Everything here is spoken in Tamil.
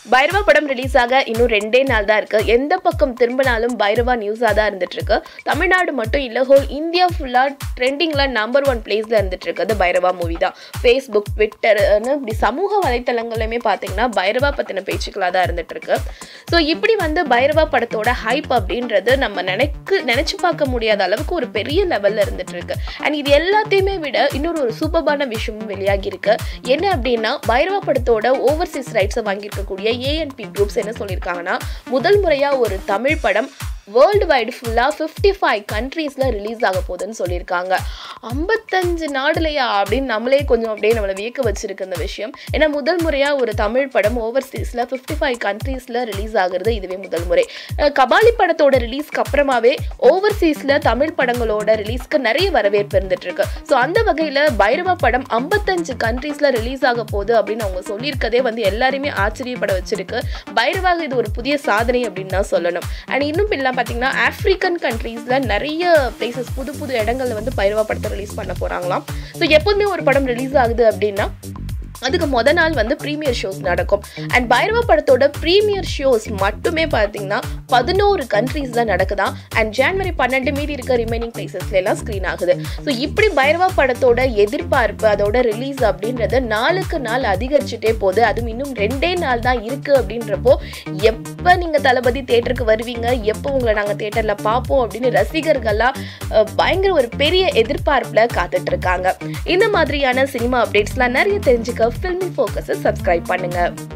பைரவா படம் ரிலீஸ் ஆக இன்னும் ரெண்டே நாள் தான் இருக்கு எந்த பக்கம் திரும்பினாலும் பைரவா நியூஸாக தான் இருந்துட்டு இருக்கு தமிழ்நாடு மட்டும் இல்லை ஹோல் இந்தியா ஃபுல்லாக ட்ரெண்டிங்கில் நம்பர் ஒன் பிளேஸில் இருந்துட்டு இருக்குது பைரவா மூவி தான் ஃபேஸ்புக் ட்விட்டர்னு இப்படி சமூக வலைத்தளங்கள்லையுமே பார்த்தீங்கன்னா பைரவா பற்றின பேச்சுக்களாக தான் இருந்துட்டு இருக்கு ஸோ இப்படி வந்து பைரவா படத்தோட ஹைப் அப்படின்றது நம்ம நினைக்கு நினச்சி பார்க்க முடியாத அளவுக்கு ஒரு பெரிய லெவலில் இருந்துட்டு இருக்கு அண்ட் இது எல்லாத்தையுமே விட இன்னொரு ஒரு சூப்பர்பான விஷயமும் வெளியாகி இருக்கு என்ன அப்படின்னா பைரவா படத்தோட ஓவர்சீஸ் ரைட்ஸை வாங்கியிருக்கக்கூடிய ஏஎன்பி குரூப்ஸ் என்ன சொல்லியிருக்காங்கன்னா முதல் முறையாக ஒரு தமிழ் படம் வேர்ல்டு வைடு ஃபுல்லாக ஃபிஃப்டி ஃபைவ் கண்ட்ரீஸில் ரிலீஸ் ஆக போகுதுன்னு சொல்லியிருக்காங்க ஐம்பத்தஞ்சு நாடுலையா அப்படின்னு நம்மளே கொஞ்சம் அப்படியே நம்மளை வியக்க வச்சிருக்கு இந்த விஷயம் ஏன்னா முதல் முறையாக ஒரு தமிழ் படம் ஓவர்சீஸில் ஃபிஃப்டி ஃபைவ் கண்ட்ரீஸில் ரிலீஸ் ஆகுறது இதுவே முதல் முறை அஹ் கபாலி படத்தோட ரிலீஸ்க்கு அப்புறமாவே ஓவர்சீஸில் தமிழ் படங்களோட ரிலீஸ்க்கு நிறைய வரவேற்பு இருந்துட்டு இருக்கு ஸோ அந்த வகையில் பைரவா படம் ஐம்பத்தஞ்சு கண்ட்ரீஸில் ரிலீஸ் ஆக போகுது அப்படின்னு அவங்க சொல்லியிருக்கதே வந்து எல்லாரையுமே ஆச்சரியப்பட வச்சிருக்கு பைரவாக இது ஒரு புதிய சாதனை அப்படின்னு தான் சொல்லணும் அண்ட் இன்னும் பில்லாம் பார்த்தீங்கன்னா ஆஃப்ரிக்கன் கண்ட்ரீஸில் நிறைய பிளேசஸ் புது புது இடங்கள்ல வந்து பைரவா படத்தை ரிலீஸ் பண்ண போகிறாங்களாம் ஸோ எப்போதுமே ஒரு படம் ரிலீஸ் ஆகுது அப்படின்னா அதுக்கு முத நாள் வந்து ப்ரீமியர் ஷோஸ் நடக்கும் அண்ட் பைரவா படத்தோட ப்ரீமியர் ஷோஸ் மட்டுமே பார்த்தீங்கன்னா பதினோரு கண்ட்ரீஸ்ல நடக்குதா அண்ட் ஜான்வரி பன்னெண்டு மீதி இருக்க ரிமைனிங் பிளேசஸ்ல எல்லாம் ஸ்க்ரீன் ஆகுது ஸோ இப்படி பைரவா படத்தோட எதிர்பார்ப்பு அதோட ரிலீஸ் அப்படின்றது நாளுக்கு நாள் அதிகரிச்சுட்டே போகுது அதுவும் இன்னும் ரெண்டே நாள் தான் இருக்கு அப்படின்றப்போ எப்போ நீங்கள் தளபதி தேட்டருக்கு வருவீங்க எப்போ உங்களை நாங்கள் தேட்டரில் பார்ப்போம் அப்படின்னு ரசிகர்கள்லாம் அஹ், பயங்கர ஒரு பெரிய எதிர்பார்ப்பில் காத்துட்டு இருக்காங்க இந்த மாதிரியான சினிமா அப்டேட்ஸ்லாம் நிறைய தெரிஞ்சுக்க ஃபில்மி ஃபோக்கஸை சப்ஸ்கிரைப் பண்ணுங்க